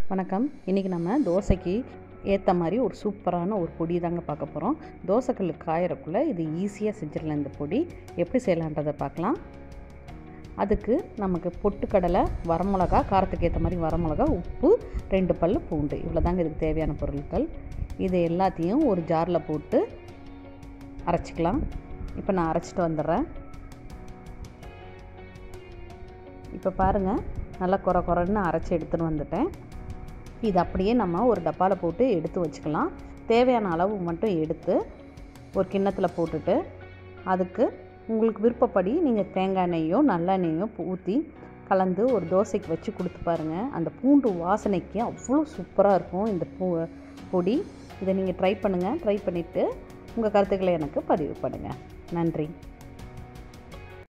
வணக்கம் இன்றைக்கி நம்ம தோசைக்கு ஏற்ற மாதிரி ஒரு சூப்பரான ஒரு பொடி தாங்க பார்க்க போகிறோம் தோசைக்கல் காயறக்குள்ளே இது ஈஸியாக செஞ்சிடலாம் இந்த பொடி எப்படி செய்யலான்றதை பார்க்கலாம் அதுக்கு நமக்கு பொட்டுக்கடலை வரமிளகா காரத்துக்கு ஏற்ற மாதிரி வரமிளகா உப்பு ரெண்டு பல் பூண்டு இவ்வளோ தாங்க இதுக்கு தேவையான பொருட்கள் இது எல்லாத்தையும் ஒரு ஜாரில் போட்டு அரைச்சிக்கலாம் இப்போ நான் அரைச்சிட்டு வந்துடுறேன் இப்போ பாருங்கள் நல்லா குறை குறைன்னு அரைச்சி எடுத்துகிட்டு வந்துட்டேன் இது அப்படியே நம்ம ஒரு டப்பாவில் போட்டு எடுத்து வச்சுக்கலாம் தேவையான அளவு மட்டும் எடுத்து ஒரு கிண்ணத்தில் போட்டுட்டு அதுக்கு உங்களுக்கு விருப்பப்படி நீங்கள் தேங்காய் எண்ணெயோ நல்லெண்ணெயோ ஊற்றி கலந்து ஒரு தோசைக்கு வச்சு கொடுத்து பாருங்கள் அந்த பூண்டு வாசனைக்கு அவ்வளோ சூப்பராக இருக்கும் இந்த பூ பொடி இதை நீங்கள் ட்ரை பண்ணுங்கள் ட்ரை பண்ணிவிட்டு உங்கள் கருத்துக்களை எனக்கு பதிவு பண்ணுங்கள் நன்றி